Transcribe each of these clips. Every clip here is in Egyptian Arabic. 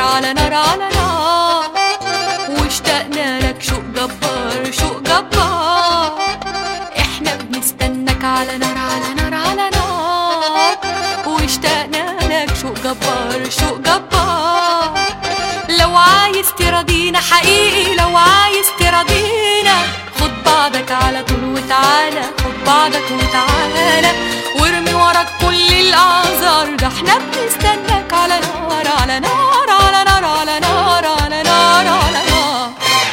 على نار على نار واشتقنا لك شوق جبار شوق جبار احنا بنستناك على نار على نار على نار واشتقنا لك شوق جبار شوق جبار لو عايز تراضينا حقيقي لو عايز تراضينا خد بعضك على طول وتعالى خد بعضك وتعالى وارمي وراك كل الاعذار ده احنا بنستناك على نار على نار على نار على نار على نار على نار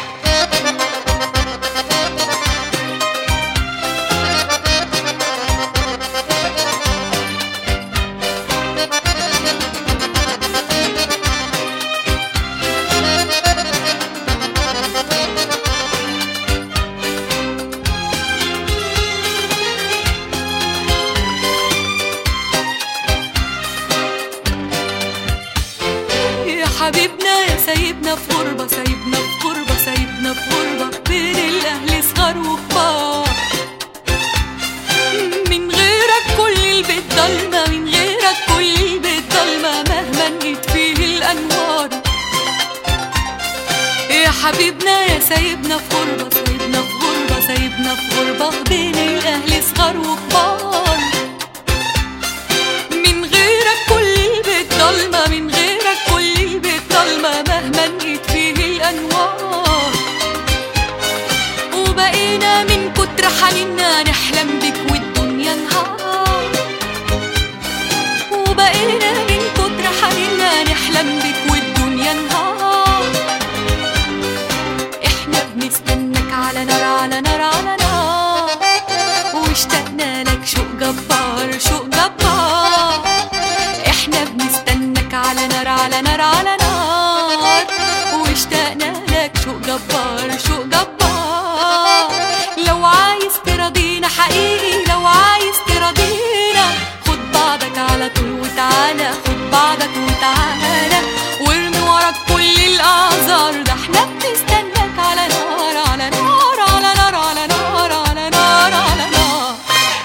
يا حبيبنا يا سايبنا في غربة سايبنا في غربة سايبنا في غربة بين الأهل صغار وكبار من غيرك كل البيت ضلمة من غيرك كل البيت ضلمة مهما نجيت فيه الأنوار يا حبيبنا يا سايبنا في غربة سايبنا في غربة سايبنا في غربة بين الأهل صغار وكبار من غيرك كل البيت ضلمة من غيرك كل البيت ضلمة مهما نجيت فيه الأنوار وبقينا من كتر حنيننا نحلم بك والدنيا نهار وبقينا من كتر حنيننا نحلم بك والدنيا نهار احنا بنستناك على نار على نار على نار واشتقنا لك شوق جبار شوق جبار احنا بنستناك على نار على نار على نار واشتقنا لك شوق جبار شوق جبار لو عايز تراضينا حقيقي لو عايز تراضينا خد بعضك على طول وتعالى خد بعضك وتعالى وارمي وراك كل الاعذار ده احنا بنستناك على نار على نار على نار على نار على نار على نار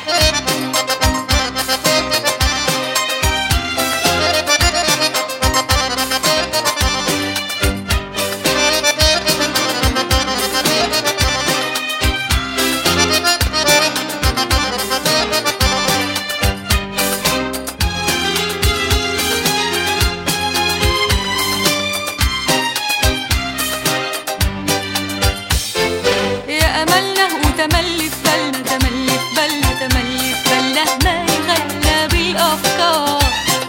يا املنا وتملي في بالنا تملي في بالنا تملي في بالنا ما يغلى بالافكار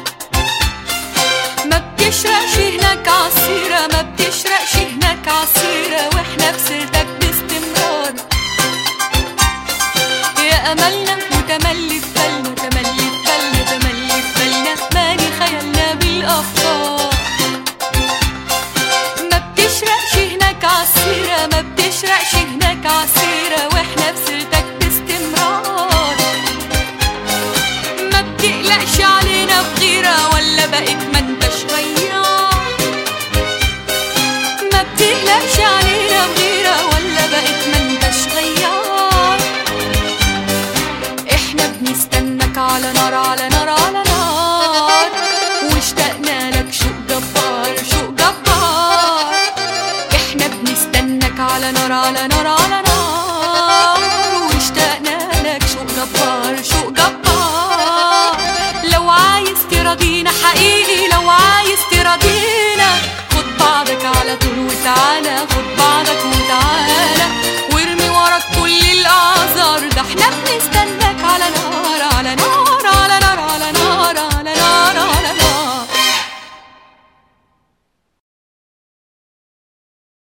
ما بتشرقش هناك عصيرة ما بتشرقش هناك عصيرة واحنا بسيرتك باستمرار يا املنا وتملي في بالنا تملي في بالنا تملي في بالنا مالي خيالنا بالافكار ما بتشرقش هناك عصيرة ما بتشرقش هناك عصيرة واحنا بسيرتك باستمرار ما بتقلقش علينا بغيرة ولا بقيت ما انتش غيار ما بتقلقش علينا بغيرة ولا بقيت ما انتش غيار احنا بنستناك على نار على نار على نار واشتقنا لك شوق جبار شوق جبار احنا بنستناك على نار على نار على نار واشتقنا لك شوق جبار شوق جبار لو عايز تراضينا حقيقي لو عايز تراضينا خد بعضك على طول وتعالى خد بعضك